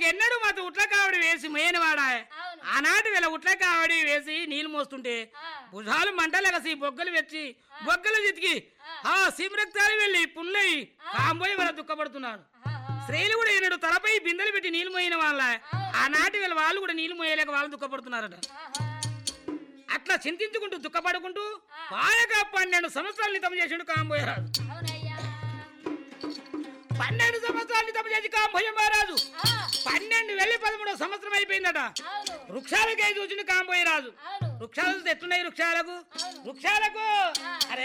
వాళ్ళకి ఎన్నడూ మాత ఉట్ల కావడి వేసి మేయనివాడా అవును. ఆనాటి వేళ ఉట్ల కావడి వేసి నీళ్లు మోస్తుంటే ఆ. భుజాలు మంటలగసి బొగ్గలు వెచ్చి బొగ్గలు చితికి ఆ సిమరక్తాలు వెళ్ళి పుల్లయి కాంబోయి వాళ్ళ దుఃఖపడుతున్నాడు ఆహా. స్త్రీలు కూడా ఈనాడు తలపై బిందెలు పెట్టి నీళ్లు మోయిన వాళ్ళ ఆనాటి వేళ వాళ్ళు కూడా నీళ్లు మోయలేక వాళ్ళు దుఃఖపడుతున్నారట ఆహా. అట్లా చింతించుకుంటూ దుఃఖపడుకుంటూ పాయక పన్నెండు సంవత్సరాలు నితం చేసిండు కాంబోయరాజు అవునయ్యా పన్నెండు సంవత్సరాలు నితం చేసి కాంబోయ మహారాజు ఆ, పన్నెండు వెళ్ళి పదమూడో సంవత్సరం అయిపోయిందట అవును వృక్షాలకే చూసిండు కాంబోయ రాజు అవును వృక్షాలు ఎట్లున్నాయి వృక్షాలకు వృక్షాలకు అరే